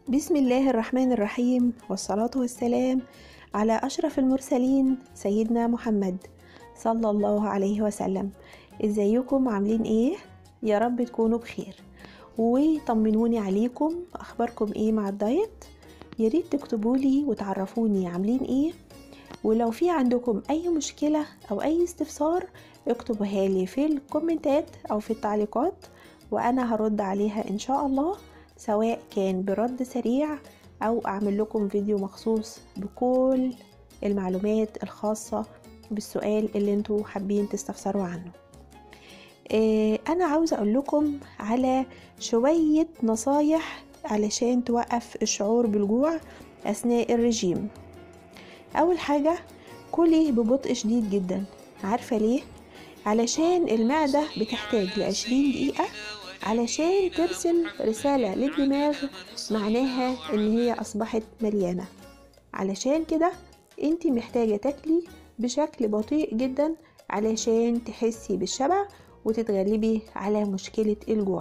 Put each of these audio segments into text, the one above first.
بسم الله الرحمن الرحيم والصلاة والسلام على أشرف المرسلين سيدنا محمد صلى الله عليه وسلم ازيكم عاملين ايه يا رب تكونوا بخير وطمنوني عليكم اخباركم ايه مع الدايت يا ريت تكتبوا لي وتعرفوني عاملين ايه ولو في عندكم اي مشكلة او اي استفسار اكتبوها لي في الكومنتات او في التعليقات وانا هرد عليها ان شاء الله سواء كان برد سريع او اعمل لكم فيديو مخصوص بكل المعلومات الخاصة بالسؤال اللي انتوا حابين تستفسروا عنه إيه انا عاوزة اقول لكم على شوية نصايح علشان توقف الشعور بالجوع اثناء الرجيم اول حاجة كلي ببطء شديد جدا عارفة ليه علشان المعدة بتحتاج لعشرين دقيقة علشان ترسل رسالة للدماغ معناها ان هي اصبحت مليانة علشان كده انت محتاجة تاكلي بشكل بطيء جدا علشان تحسي بالشبع وتتغلبي على مشكلة الجوع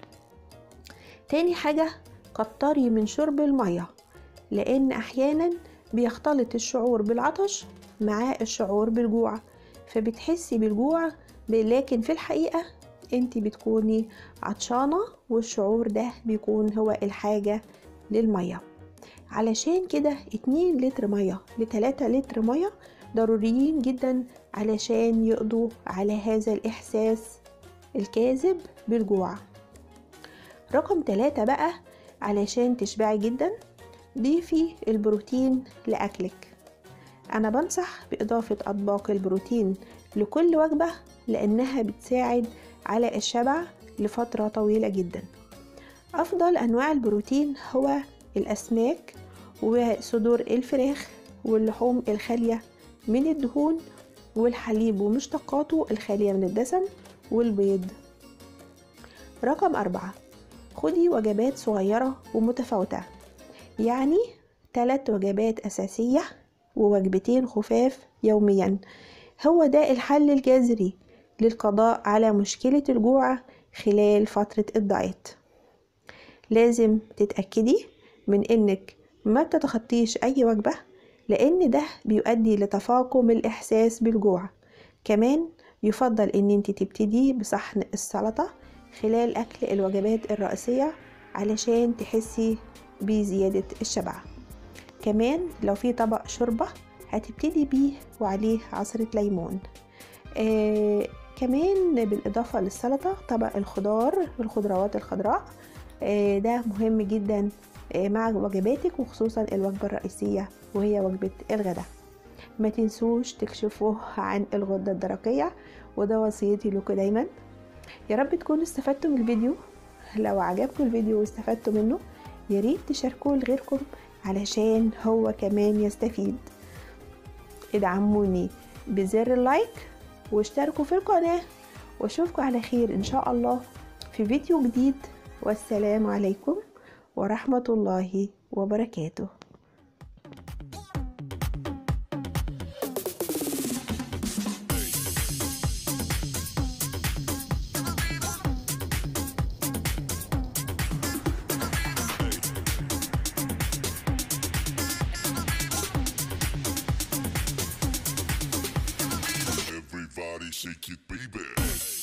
تاني حاجة كتري من شرب المية لان احيانا بيختلط الشعور بالعطش مع الشعور بالجوع فبتحسي بالجوع لكن في الحقيقة انت بتكوني عطشانة والشعور ده بيكون هو الحاجة للمية علشان كده اتنين لتر مية لتلاتة لتر مية ضروريين جدا علشان يقضوا على هذا الإحساس الكاذب بالجوع رقم تلاتة بقى علشان تشبعي جدا ضيفي البروتين لأكلك أنا بنصح بإضافة أطباق البروتين لكل وجبة لأنها بتساعد على الشبع لفترة طويلة جدا أفضل أنواع البروتين هو الأسماك وصدور الفراخ واللحوم الخالية من الدهون والحليب ومشتقاته الخالية من الدسم والبيض رقم أربعة خدي وجبات صغيرة ومتفاوتة يعني ثلاث وجبات أساسية ووجبتين خفاف يوميا هو ده الحل الجذري للقضاء على مشكلة الجوع خلال فترة الدايت لازم تتأكدي من انك ما بتتخطيش اي وجبة لان ده بيؤدي لتفاقم الاحساس بالجوع كمان يفضل ان انت تبتدي بصحن السلطة خلال اكل الوجبات الرئيسية علشان تحسي بزيادة الشبع كمان لو في طبق شوربة هتبتدي بيه وعليه عصرة ليمون آه كمان بالإضافة للسلطة طبق الخضار والخضروات الخضراء آه ده مهم جدا آه مع وجباتك وخصوصا الوجبة الرئيسية وهي وجبة الغداء ما تنسوش تكشفوا عن الغدة الدرقية وده وصيتي لكم دايما يا رب تكونوا استفدتوا من الفيديو لو عجبكم الفيديو واستفدتوا منه يا ريت تشاركوه لغيركم علشان هو كمان يستفيد ادعموني بزر اللايك واشتركوا في القناة واشوفكم على خير ان شاء الله في فيديو جديد والسلام عليكم ورحمة الله وبركاته Everybody shake it, baby.